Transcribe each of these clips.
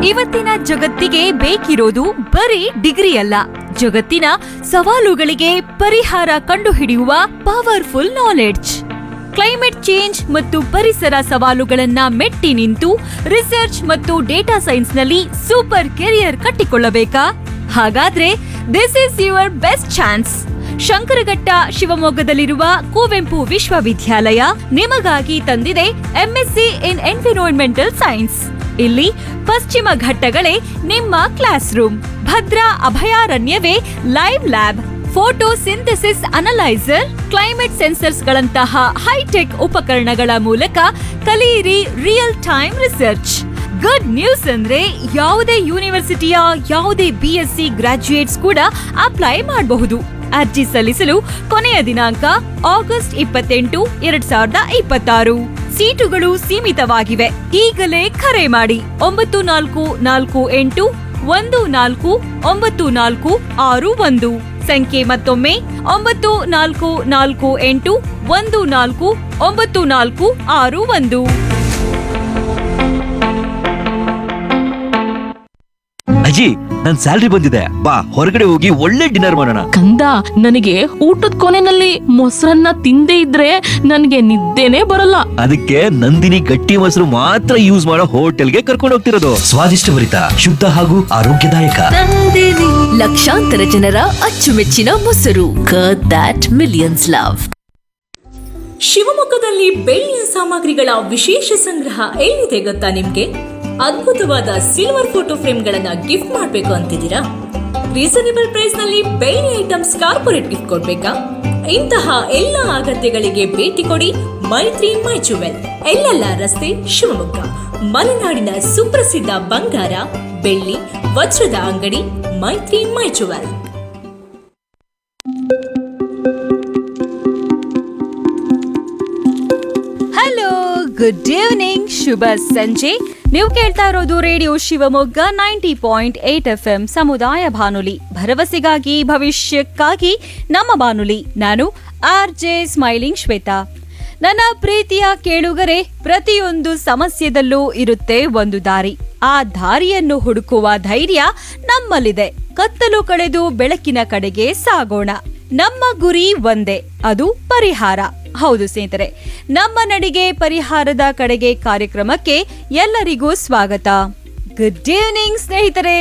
ಇವತ್ತಿನ ಜಗತ್ತಿಗೆ ಬೇಕಿರೋದು ಬರೀ ಡಿಗ್ರಿ ಅಲ್ಲ ಜಗತ್ತಿನ ಸವಾಲುಗಳಿಗೆ ಪರಿಹಾರ ಕಂಡುಹಿಡಿಯುವ ಪವರ್ಫುಲ್ ನಾಲೆಡ್ಜ್ ಕ್ಲೈಮೇಟ್ ಚೇಂಜ್ ಮತ್ತು ಪರಿಸರ ಸವಾಲುಗಳನ್ನ ಮೆಟ್ಟಿ ನಿಂತು ರಿಸರ್ಚ್ ಮತ್ತು ಡೇಟಾ ಸೈನ್ಸ್ನಲ್ಲಿ ಸೂಪರ್ ಕೆರಿಯರ್ ಕಟ್ಟಿಕೊಳ್ಳಬೇಕಾ ಹಾಗಾದ್ರೆ this is your best chance Shankaraghatta ಶಿವಮೊಗ್ಗದಲ್ಲಿರುವ ಕುವೆಂಪು ವಿಶ್ವವಿದ್ಯಾಲಯ ನಿಮಗಾಗಿ ತಂದಿದೆ ಎಂಎಸ್ಸಿ ಇನ್ ಎನ್ವಿರಾನ್ಮೆಂಟಲ್ ಸೈನ್ಸ್ ಇಲ್ಲಿ ಪಶ್ಚಿಮ ಘಟ್ಟಗಳೇ ನಿಮ್ಮ ಕ್ಲಾಸ್ ರೂಮ್ ಭದ್ರಾ ಅಭಯಾರಣ್ಯವೇ live lab photosynthesis analyser climate sensors ಗಳಂತಹ ಹೈಟೆಕ್ ಉಪಕರಣಗಳ ಮೂಲಕ ಕಲಿಯಿರಿ real time research good news ಅಂದ್ರೆ ಯಾವುದೇ ಯೂನಿವರ್ಸಿಟಿಯ ಯಾವುದೇ ಬಿಎಸ್ಸಿ ಗ್ರಾಜ್ಯುಯೇಟ್ಸ್ ಕೂಡ ಅಪ್ಲೈ ಮಾಡಬಹುದು ಅರ್ಜಿ ಸಲ್ಲಿಸಲು ಕೊನೆಯ ದಿನಾಂಕ ಆಗಸ್ಟ್ ಇಪ್ಪತ್ತೆಂಟು ಎರಡ್ ಸಾವಿರದ ಇಪ್ಪತ್ತಾರು ಸೀಟುಗಳು ಸೀಮಿತವಾಗಿವೆ ಈಗಲೇ ಕರೆ ಮಾಡಿ ಒಂಬತ್ತು ನಾಲ್ಕು ನಾಲ್ಕು ಎಂಟು ಒಂದು ನಾಲ್ಕು ಒಂಬತ್ತು ನಾಲ್ಕು ಆರು ಒಂದು ಸಂಖ್ಯೆ ಮತ್ತೊಮ್ಮೆ ಒಂಬತ್ತು ನಾಲ್ಕು ನಾಲ್ಕು ಎಂಟು ಒಂದು ನಾಲ್ಕು ಒಂಬತ್ತು ನಾಲ್ಕು ಆರು ಒಂದು ಅಜ್ಜಿ ನನ್ ಸ್ಯಾಲ್ರಿ ಬಂದಿದೆ ಬಾ ಹೊರಗಡೆ ಹೋಗಿ ಒಳ್ಳೆ ಡಿನ್ನರ್ ಮಾಡೋಣ ಕಂದ ನನಗೆ ಊಟದ ಕೊನೆನಲ್ಲಿ ಮೊಸರನ್ನ ತಿಂದೇ ಇದ್ರೆ ನನಗೆ ನಿದ್ದೆನೆ ಬರಲ್ಲ ಅದಕ್ಕೆ ನಂದಿನಿ ಗಟ್ಟಿ ಮೊಸರು ಮಾತ್ರ ಯೂಸ್ ಮಾಡೋ ಹೋಟೆಲ್ಗೆ ಕರ್ಕೊಂಡು ಹೋಗ್ತಿರೋದು ಸ್ವಾದಿಷ್ಟಭರಿತ ಶುದ್ಧ ಹಾಗೂ ಆರೋಗ್ಯದಾಯಕ ಲಕ್ಷಾಂತರ ಜನರ ಅಚ್ಚುಮೆಚ್ಚಿನ ಮೊಸರು ದಟ್ ಮಿಲಿಯನ್ಸ್ ಲವ್ ಶಿವಮೊಗ್ಗದಲ್ಲಿ ಬೆಳ್ಳಿಯ ಸಾಮಗ್ರಿಗಳ ವಿಶೇಷ ಸಂಗ್ರಹ ಎಲ್ಲಿದೆ ಗೊತ್ತಾ ನಿಮ್ಗೆ ಅದ್ಭುತವಾದ ಸಿಲ್ವರ್ ಫೋಟೋ ಫ್ರೇಮ್ಗಳನ್ನ ಗಿಫ್ಟ್ ಮಾಡಬೇಕು ಅಂತಿದ್ದೀರಾ ರೀಸನೇಬಲ್ ಪ್ರೈಸ್ ನಲ್ಲಿ ಬೆಳ್ಳಿ ಐಟಮ್ಸ್ ಕಾರ್ಪೊರೇಟ್ ಗಿಫ್ಟ್ ಕೊಡ್ಬೇಕಾ ಇಂತಹ ಎಲ್ಲ ಅಗತ್ಯಗಳಿಗೆ ಭೇಟಿ ಕೊಡಿ ಮೈತ್ರಿ ಮೈ ಜುವೆಲ್ ಎಲ್ಲೆಲ್ಲ ರಸ್ತೆ ಶಿವಮೊಗ್ಗ ಮಲೆನಾಡಿನ ಸುಪ್ರಸಿದ್ಧ ಬಂಗಾರ ಬೆಳ್ಳಿ ವಜ್ರದ ಅಂಗಡಿ Maitri my jewel hello good evening ಶುಭ ಸಂಜೆ ನೀವು ಕೇಳ್ತಾ ಇರೋದು radio Shivamogga ninety point eight F M ಸಮುದಾಯ ಬಾನುಲಿ ಭರವಸೆಗಾಗಿ ಭವಿಷ್ಯಕ್ಕಾಗಿ ನಮ್ಮ ಬಾನುಲಿ ನಾನು ಆರ್ ಜೆ ಸ್ಮೈಲಿಂಗ್ ಶ್ವೇತಾ ನನ್ನ ಪ್ರೀತಿಯ ಕೇಳುಗರೆ ಪ್ರತಿಯೊಂದು ಸಮಸ್ಯೆದಲ್ಲೂ ಇರುತ್ತೆ ಒಂದು ದಾರಿ ಆ ದಾರಿಯನ್ನು ಹುಡುಕುವ ಧೈರ್ಯ ನಮ್ಮಲ್ಲಿದೆ ಕತ್ತಲು ಕಳೆದು ಬೆಳಕಿನ ಕಡೆಗೆ ಸಾಗೋಣ ನಮ್ಮ ಗುರಿ ಒಂದೇ ಅದು ಪರಿಹಾರ ಹೌದು ಸ್ನೇಹಿತರೆ ನಮ್ಮ ನಡಿಗೆ ಪರಿಹಾರದ ಕಡೆಗೆ ಕಾರ್ಯಕ್ರಮಕ್ಕೆ ಎಲ್ಲರಿಗೂ ಸ್ವಾಗತ ಗುಡ್ ಈವ್ನಿಂಗ್ ಸ್ನೇಹಿತರೆ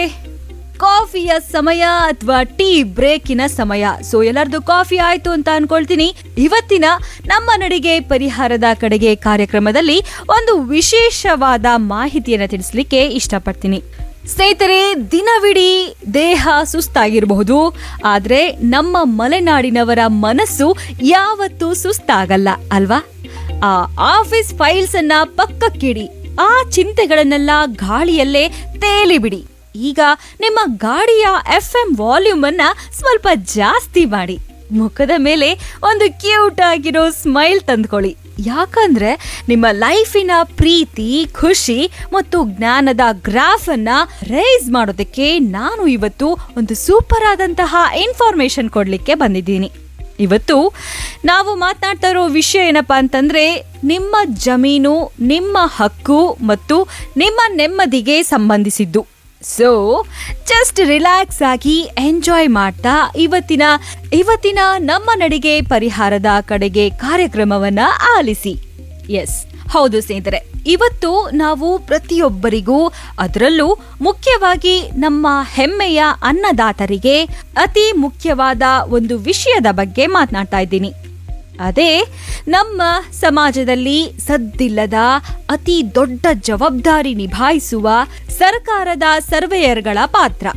ಕಾಫಿಯ ಸಮಯ ಅಥವಾ ಟೀ ಬ್ರೇಕಿನ ಸಮಯ ಸೊ ಎಲ್ಲರದು ಕಾಫಿ ಆಯ್ತು ಅಂತ ಅನ್ಕೊಳ್ತೀನಿ ಇವತ್ತಿನ ನಮ್ಮ ನಡಿಗೆ ಪರಿಹಾರದ ಕಡೆಗೆ ಕಾರ್ಯಕ್ರಮದಲ್ಲಿ ಒಂದು ವಿಶೇಷವಾದ ಮಾಹಿತಿಯನ್ನು ತಿಳಿಸ್ಲಿಕ್ಕೆ ಇಷ್ಟಪಡ್ತೀನಿ ಸ್ನೇಹಿತರೆ ದಿನವಿಡೀ ದೇಹ ಸುಸ್ತಾಗಿರಬಹುದು ಆದ್ರೆ ನಮ್ಮ ಮಲೆನಾಡಿನವರ ಮನಸ್ಸು ಯಾವತ್ತೂ ಸುಸ್ತಾಗಲ್ಲ ಅಲ್ವಾ ಆ ಆಫೀಸ್ ಫೈಲ್ಸ್ ಅನ್ನ ಪಕ್ಕಕ್ಕಿಡಿ ಆ ಚಿಂತೆಗಳನ್ನೆಲ್ಲ ಗಾಳಿಯಲ್ಲೇ ತೇಲಿ ಬಿಡಿ ಈಗ ನಿಮ್ಮ ಗಾಡಿಯ ಎಫ್ ಎಂ ವಾಲ್ಯೂಮ್ ಅನ್ನ ಸ್ವಲ್ಪ ಜಾಸ್ತಿ ಮಾಡಿ ಮುಖದ ಮೇಲೆ ಒಂದು ಕ್ಯೂಟ್ ಆಗಿರೋ ಸ್ಮೈಲ್ ತಂದ್ಕೊಳ್ಳಿ ಯಾಕಂದ್ರೆ ನಿಮ್ಮ ಲೈಫಿನ ಪ್ರೀತಿ ಖುಷಿ ಮತ್ತು ಜ್ಞಾನದ ಗ್ರಾಫ್ ಅನ್ನ ರೈಸ್ ಮಾಡೋದಕ್ಕೆ ನಾನು ಇವತ್ತು ಒಂದು ಸೂಪರ್ ಆದಂತಹ ಇನ್ಫಾರ್ಮೇಶನ್ ಕೊಡ್ಲಿಕ್ಕೆ ಬಂದಿದ್ದೀನಿ ಇವತ್ತು ನಾವು ಮಾತನಾಡ್ತಾ ಇರೋ ವಿಷಯ ಏನಪ್ಪಾ ಅಂತಂದ್ರೆ ನಿಮ್ಮ ಜಮೀನು ನಿಮ್ಮ ಹಕ್ಕು ಮತ್ತು ನಿಮ್ಮ ನೆಮ್ಮದಿಗೆ ಸಂಬಂಧಿಸಿದ್ದು ಸೊ ಜಸ್ಟ್ ರಿಲ್ಯಾಕ್ಸ್ ಆಗಿ ಎಂಜಾಯ್ ಮಾಡ್ತಾ ಇವತ್ತಿನ ಇವತ್ತಿನ ನಮ್ಮ ನಡಿಗೆ ಪರಿಹಾರದ ಕಡೆಗೆ ಕಾರ್ಯಕ್ರಮವನ್ನ ಆಲಿಸಿ ಎಸ್ ಹೌದು ಸ್ನೇಹಿತರೆ ಇವತ್ತು ನಾವು ಪ್ರತಿಯೊಬ್ಬರಿಗೂ ಅದರಲ್ಲೂ ಮುಖ್ಯವಾಗಿ ನಮ್ಮ ಹೆಮ್ಮೆಯ ಅನ್ನದಾತರಿಗೆ ಅತಿ ಮುಖ್ಯವಾದ ಒಂದು ವಿಷಯದ ಬಗ್ಗೆ ಮಾತನಾಡ್ತಾ ಇದ್ದೀನಿ ಅದೇ ನಮ್ಮ ಸಮಾಜದಲ್ಲಿ ಸದ್ದಿಲ್ಲದ ಅತಿ ದೊಡ್ಡ ಜವಾಬ್ದಾರಿ ನಿಭಾಯಿಸುವ ಸರ್ಕಾರದ ಸರ್ವೇಯರ್ಗಳ ಪಾತ್ರ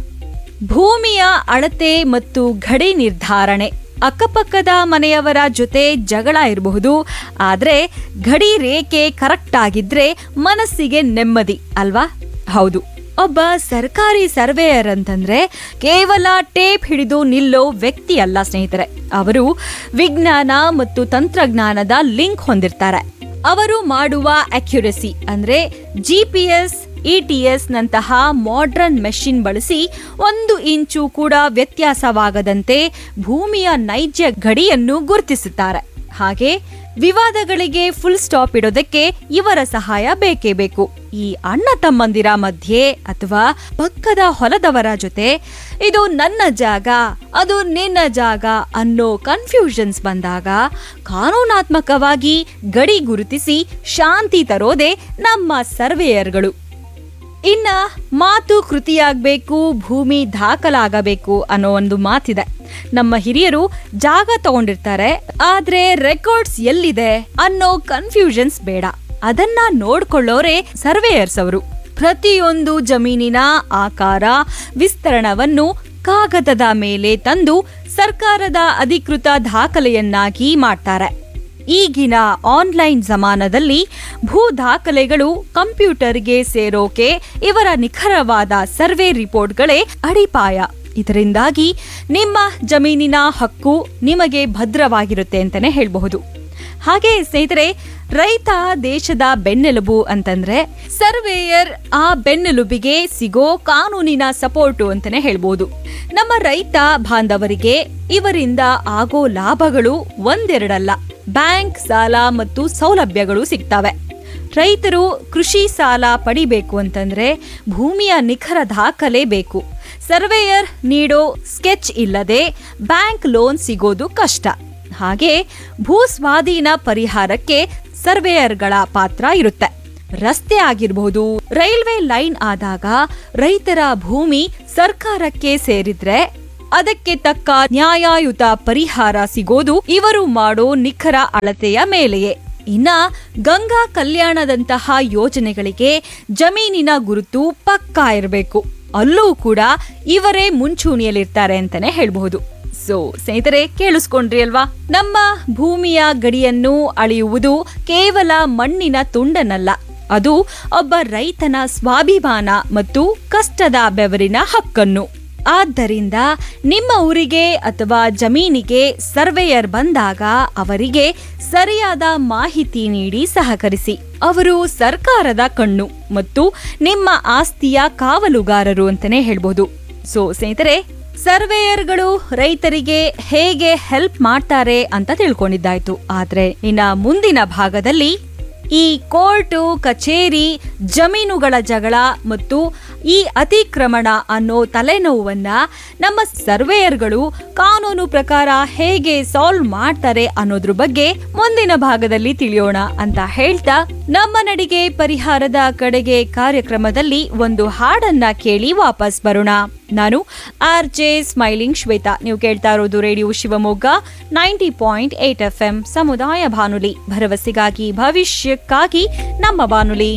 ಭೂಮಿಯ ಅಳತೆ ಮತ್ತು ಗಡಿ ನಿರ್ಧಾರಣೆ ಅಕ್ಕಪಕ್ಕದ ಮನೆಯವರ ಜೊತೆ ಜಗಳ ಇರಬಹುದು ಆದ್ರೆ ಗಡಿ ರೇಖೆ ಕರೆಕ್ಟ್ ಆಗಿದ್ರೆ ಮನಸ್ಸಿಗೆ ನೆಮ್ಮದಿ ಅಲ್ವಾ ಹೌದು ಒಬ್ಬ ಸರ್ಕಾರಿ ಸರ್ವೇಯರ್ ಅಂತಂದ್ರೆ ಕೇವಲ ಟೇಪ್ ಹಿಡಿದು ನಿಲ್ಲೋ ವ್ಯಕ್ತಿ ಅಲ್ಲ ಸ್ನೇಹಿತರೆ ಅವರು ವಿಜ್ಞಾನ ಮತ್ತು ತಂತ್ರಜ್ಞಾನದ ಲಿಂಕ್ ಹೊಂದಿರ್ತಾರೆ ಅವರು ಮಾಡುವ ಅಕ್ಯುರಸಿ ಅಂದ್ರೆ ಜಿ ಪಿ ಎಸ್ ಇಟಿಎಸ್ ನಂತಹ ಮಾಡ್ರನ್ ಮೆಷಿನ್ ಬಳಸಿ ಒಂದು ಇಂಚು ಕೂಡ ವ್ಯತ್ಯಾಸವಾಗದಂತೆ ಭೂಮಿಯ ನೈಜ ಗಡಿಯನ್ನು ಗುರುತಿಸುತ್ತಾರೆ ಹಾಗೆ ವಿವಾದಗಳಿಗೆ ಫುಲ್ ಸ್ಟಾಪ್ ಇಡೋದಕ್ಕೆ ಇವರ ಸಹಾಯ ಬೇಕೇ ಬೇಕು ಈ ಅಣ್ಣ ತಮ್ಮಂದಿರ ಮಧ್ಯೆ ಅಥವಾ ಪಕ್ಕದ ಹೊಲದವರ ಜೊತೆ ಇದು ನನ್ನ ಜಾಗ ಅದು ನಿನ್ನ ಜಾಗ ಅನ್ನೋ ಕನ್ಫ್ಯೂಷನ್ಸ್ ಬಂದಾಗ ಕಾನೂನಾತ್ಮಕವಾಗಿ ಗಡಿ ಗುರುತಿಸಿ ಶಾಂತಿ ತರೋದೇ ನಮ್ಮ ಸರ್ವೇಯರ್ಗಳು ಇನ್ನ ಮಾತು ಕೃತಿಯಾಗಬೇಕು ಭೂಮಿ ದಾಖಲಾಗಬೇಕು ಅನ್ನೋ ಒಂದು ಮಾತಿದೆ ನಮ್ಮ ಹಿರಿಯರು ಜಾಗ ತಗೊಂಡಿರ್ತಾರೆ ಆದ್ರೆ ರೆಕಾರ್ಡ್ಸ್ ಎಲ್ಲಿದೆ ಅನ್ನೋ ಕನ್ಫ್ಯೂಷನ್ಸ್ ಬೇಡ ಅದನ್ನ ನೋಡ್ಕೊಳ್ಳೋರೆ ಸರ್ವೇಯರ್ಸ್ ಅವರು ಪ್ರತಿಯೊಂದು ಜಮೀನಿನ ಆಕಾರ ವಿಸ್ತರಣವನ್ನು ಕಾಗದದ ಮೇಲೆ ತಂದು ಸರ್ಕಾರದ ಅಧಿಕೃತ ದಾಖಲೆಯನ್ನಾಗಿ ಮಾಡ್ತಾರೆ ಈಗಿನ ಆನ್ಲೈನ್ ಜಮಾನದಲ್ಲಿ ಭೂ ದಾಖಲೆಗಳು ಕಂಪ್ಯೂಟರ್ಗೆ ಸೇರೋಕೆ ಇವರ ನಿಖರವಾದ ಸರ್ವೆ ರಿಪೋರ್ಟ್ಗಳೇ ಅಡಿಪಾಯ ಇದರಿಂದಾಗಿ ನಿಮ್ಮ ಜಮೀನಿನ ಹಕ್ಕು ನಿಮಗೆ ಭದ್ರವಾಗಿರುತ್ತೆ ಅಂತಾನೆ ಹೇಳಬಹುದು ಹಾಗೆ ಸ್ನೇಹಿತರೆ ರೈತ ದೇಶದ ಬೆನ್ನೆಲುಬು ಅಂತಂದ್ರೆ ಸರ್ವೇಯರ್ ಆ ಬೆನ್ನೆಲುಬಿಗೆ ಸಿಗೋ ಕಾನೂನಿನ ಸಪೋರ್ಟು ಅಂತಾನೆ ಹೇಳ್ಬೋದು ನಮ್ಮ ರೈತ ಬಾಂಧವರಿಗೆ ಇವರಿಂದ ಆಗೋ ಲಾಭಗಳು ಒಂದೆರಡಲ್ಲ ಬ್ಯಾಂಕ್ ಸಾಲ ಮತ್ತು ಸೌಲಭ್ಯಗಳು ಸಿಗ್ತವೆ ರೈತರು ಕೃಷಿ ಸಾಲ ಪಡಿಬೇಕು ಅಂತಂದ್ರೆ ಭೂಮಿಯ ನಿಖರ ದಾಖಲೆ ಬೇಕು ಸರ್ವೇಯರ್ ನೀಡೋ ಸ್ಕೆಚ್ ಇಲ್ಲದೆ ಬ್ಯಾಂಕ್ ಲೋನ್ ಸಿಗೋದು ಕಷ್ಟ ಹಾಗೆ ಭೂ ಸ್ವಾಧೀನ ಪರಿಹಾರಕ್ಕೆ ಸರ್ವೇಯರ್ಗಳ ಪಾತ್ರ ಇರುತ್ತೆ ರಸ್ತೆ ಆಗಿರಬಹುದು ರೈಲ್ವೆ ಲೈನ್ ಆದಾಗ ರೈತರ ಭೂಮಿ ಸರ್ಕಾರಕ್ಕೆ ಸೇರಿದ್ರೆ ಅದಕ್ಕೆ ತಕ್ಕ ನ್ಯಾಯಯುತ ಪರಿಹಾರ ಸಿಗೋದು ಇವರು ಮಾಡೋ ನಿಖರ ಅಳತೆಯ ಮೇಲೆಯೇ ಇನ್ನ ಗಂಗಾ ಕಲ್ಯಾಣದಂತಹ ಯೋಜನೆಗಳಿಗೆ ಜಮೀನಿನ ಗುರುತು ಪಕ್ಕಾ ಇರಬೇಕು ಅಲ್ಲೂ ಕೂಡ ಇವರೇ ಮುಂಚೂಣಿಯಲ್ಲಿರ್ತಾರೆ ಅಂತಾನೆ ಹೇಳ್ಬಹುದು ಸೊ ಸ್ನೇಹಿತರೆ ಕೇಳಿಸ್ಕೊಂಡ್ರಿ ಅಲ್ವಾ ನಮ್ಮ ಭೂಮಿಯ ಗಡಿಯನ್ನು ಅಳೆಯುವುದು ಕೇವಲ ಮಣ್ಣಿನ ತುಂಡನಲ್ಲ ಅದು ಒಬ್ಬ ರೈತನ ಸ್ವಾಭಿಮಾನ ಮತ್ತು ಕಷ್ಟದ ಬೆವರಿನ ಹಕ್ಕನ್ನು ಆದ್ದರಿಂದ ನಿಮ್ಮ ಊರಿಗೆ ಅಥವಾ ಜಮೀನಿಗೆ ಸರ್ವೇಯರ್ ಬಂದಾಗ ಅವರಿಗೆ ಸರಿಯಾದ ಮಾಹಿತಿ ನೀಡಿ ಸಹಕರಿಸಿ ಅವರು ಸರ್ಕಾರದ ಕಣ್ಣು ಮತ್ತು ನಿಮ್ಮ ಆಸ್ತಿಯ ಕಾವಲುಗಾರರು ಅಂತಾನೆ ಹೇಳ್ಬೋದು ಸೊ ಸ್ನೇಹಿತರೆ ಸರ್ವೇಯರ್ಗಳು ರೈತರಿಗೆ ಹೇಗೆ ಹೆಲ್ಪ್ ಮಾಡ್ತಾರೆ ಅಂತ ತಿಳ್ಕೊಂಡಿದ್ದಾಯ್ತು ಆದ್ರೆ ಇನ್ನ ಮುಂದಿನ ಭಾಗದಲ್ಲಿ ಈ ಕೋರ್ಟು ಕಚೇರಿ ಜಮೀನುಗಳ ಜಗಳ ಮತ್ತು ಈ ಅತಿಕ್ರಮಣ ಅನ್ನೋ ತಲೆನೋವನ್ನ ನಮ್ಮ ಸರ್ವೇಯರ್ಗಳು ಕಾನೂನು ಪ್ರಕಾರ ಹೇಗೆ ಸಾಲ್ವ್ ಮಾಡ್ತಾರೆ ಅನ್ನೋದ್ರ ಬಗ್ಗೆ ಮುಂದಿನ ಭಾಗದಲ್ಲಿ ತಿಳಿಯೋಣ ಅಂತ ಹೇಳ್ತಾ ನಮ್ಮ ನಡಿಗೆ ಪರಿಹಾರದ ಕಡೆಗೆ ಕಾರ್ಯಕ್ರಮದಲ್ಲಿ ಒಂದು ಹಾಡನ್ನ ಕೇಳಿ ವಾಪಸ್ ಬರೋಣ ನಾನು ಆರ್ ಜೆ ಸ್ಮೈಲಿಂಗ್ ಶ್ವೇತಾ ನೀವು ಕೇಳ್ತಾ ಇರೋದು radio Shivamogga ninety point eight F M ಸಮುದಾಯ ಬಾನುಲಿ ಭರವಸೆಗಾಗಿ ಭವಿಷ್ಯಕ್ಕಾಗಿ ನಮ್ಮ ಬಾನುಲಿ